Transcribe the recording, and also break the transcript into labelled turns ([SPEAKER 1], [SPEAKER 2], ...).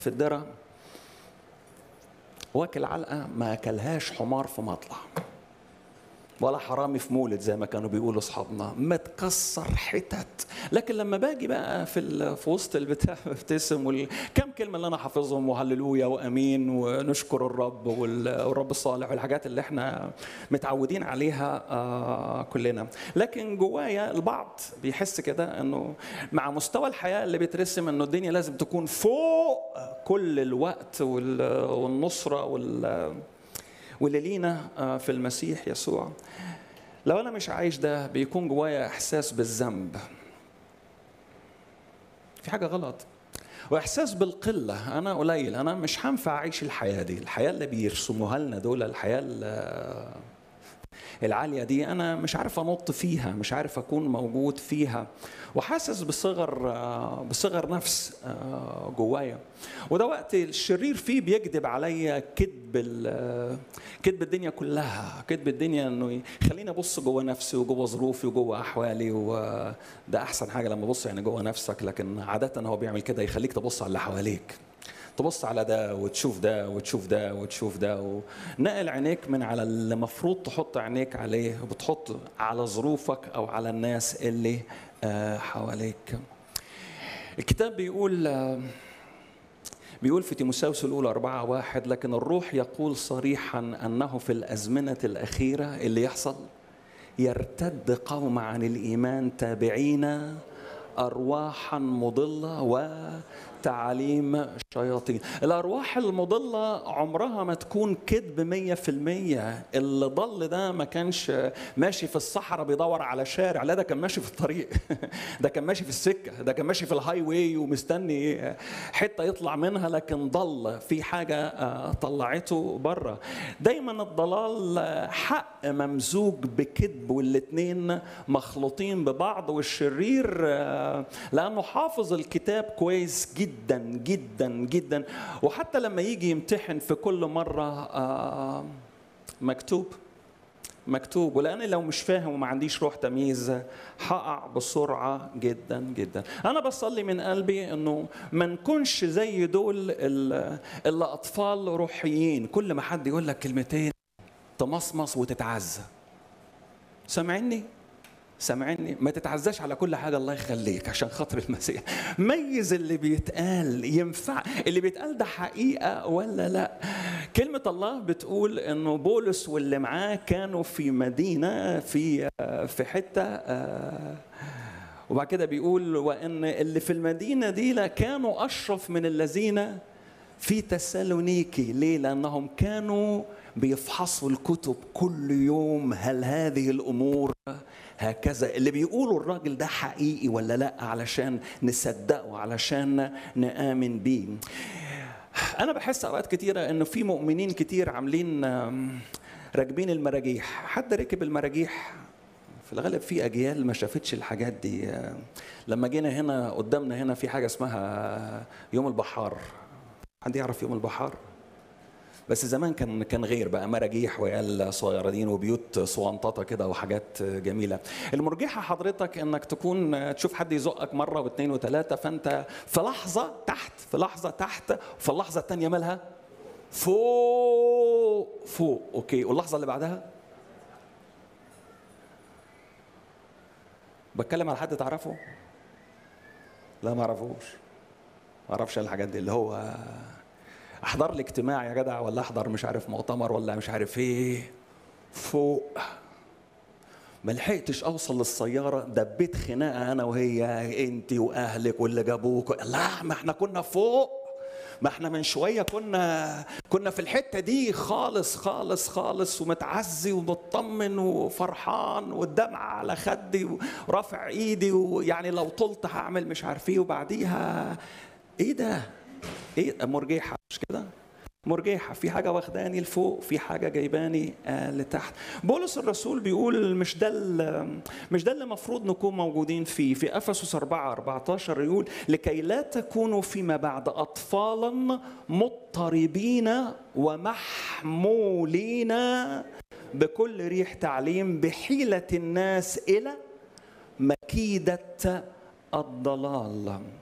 [SPEAKER 1] في الدرة واكل علقة ما أكلهاش حمار في مطلع ولا حرامي في مولد زي ما كانوا بيقولوا اصحابنا متكسر حتت لكن لما باجي بقى في ال- في وسط البتاع ببتسم وال... كم كلمه اللي انا حافظهم وهللويا وامين ونشكر الرب وال- والرب الصالح والحاجات اللي احنا متعودين عليها آه كلنا لكن جوايا البعض بيحس كده انه مع مستوى الحياه اللي بيترسم انه الدنيا لازم تكون فوق كل الوقت وال- والنصره وال واللي لينا آه، في المسيح يسوع لو انا مش عايش ده بيكون جوايا احساس بالذنب في حاجه غلط واحساس بالقله انا قليل انا مش هنفع اعيش الحياه دي الحياه اللي بيرسموها لنا دول الحياه ال- العاليه دي انا مش عارف انط فيها مش عارف اكون موجود فيها وحاسس بصغر آه، بصغر نفس آه، جوايا وده وقت الشرير فيه بيكذب عليا كذب ال- كذب الدنيا كلها كذب الدنيا انه يخليني ابص جوه نفسي وجوه ظروفي وجوه احوالي وده احسن حاجه لما تبص يعني جوه نفسك لكن عاده هو بيعمل كده يخليك تبص على اللي حواليك تبص على ده وتشوف ده وتشوف ده وتشوف ده ونقل عينيك من على اللي المفروض تحط عينيك عليه وبتحط على ظروفك او على الناس اللي آه، حواليك الكتاب بيقول آه، بيقول في تيموساوس الأولى أربعة واحد لكن الروح يقول صريحا أنه في الأزمنة الأخيرة اللي يحصل يرتد قوم عن الإيمان تابعين أرواحا مضلة وتعاليم شياطين الأرواح المضلة عمرها ما تكون كذب مية في المية اللي ضل ده ما كانش ماشي في الصحراء بيدور على شارع لا ده كان ماشي في الطريق ده كان ماشي في السكة ده كان ماشي في الهاي واي ومستني حتة يطلع منها لكن ضل في حاجة آه، طلعته بره دايما الضلال آه، حق ممزوج بكذب والاتنين مخلوطين ببعض والشرير آه، لأنه حافظ الكتاب كويس جدا جدا جدا وحتى لما يجي يمتحن في كل مرة آه، مكتوب مكتوب ولاني لو مش فاهم وما عنديش روح تمييز هقع بسرعه جدا جدا انا بصلي من قلبي انه ما نكونش زي دول ال- اللي اطفال روحيين كل ما حد يقول لك كلمتين تمصمص وتتعزى سامعني سامعني ما تتعزاش على كل حاجه الله يخليك عشان خاطر المسيح ميز اللي بيتقال ينفع اللي بيتقال ده حقيقه ولا لا كلمه الله بتقول انه بولس واللي معاه كانوا في مدينه في في حته آه، وبعد كده بيقول وان اللي في المدينه دي لا كانوا اشرف من الذين في تسالونيكي ليه لانهم كانوا بيفحصوا الكتب كل يوم هل هذه الامور هكذا اللي بيقولوا الراجل ده حقيقي ولا لا علشان نصدقه علشان نآمن بيه انا بحس اوقات كتيره انه في مؤمنين كتير عاملين آم، راكبين المراجيح حد ركب المراجيح في الغالب في اجيال ما شافتش الحاجات دي آه، لما جينا هنا قدامنا هنا في حاجه اسمها يوم البحار حد يعرف يوم البحار بس زمان كان كان غير بقى مراجيح وعيال صغيرين وبيوت صوانططه كده وحاجات جميله المرجحه حضرتك انك تكون تشوف حد يزقك مره واثنين وثلاثه فانت في لحظه تحت في لحظه تحت وفي اللحظه الثانيه مالها فوق فوق اوكي واللحظه اللي بعدها بتكلم على حد تعرفه لا ما اعرفوش ما اعرفش الحاجات دي اللي هو احضر لي اجتماع يا جدع ولا احضر مش عارف مؤتمر ولا مش عارف ايه فوق ما لحقتش اوصل للسياره دبيت خناقه انا وهي انت واهلك واللي جابوك لا ما احنا كنا فوق ما احنا من شويه كنا كنا في الحته دي خالص خالص خالص ومتعزي ومطمن وفرحان والدمعه على خدي ورافع ايدي ويعني لو طلت هعمل مش عارف ايه وبعديها ايه ده؟ ايه مرجيحه مش كده؟ مرجيحة في حاجة واخداني لفوق في حاجة جايباني آه لتحت بولس الرسول بيقول مش ده ال- مش ده اللي المفروض نكون موجودين فيه في أفسس 4 14 يقول لكي لا تكونوا فيما بعد أطفالا مضطربين ومحمولين بكل ريح تعليم بحيلة الناس إلى مكيدة الضلال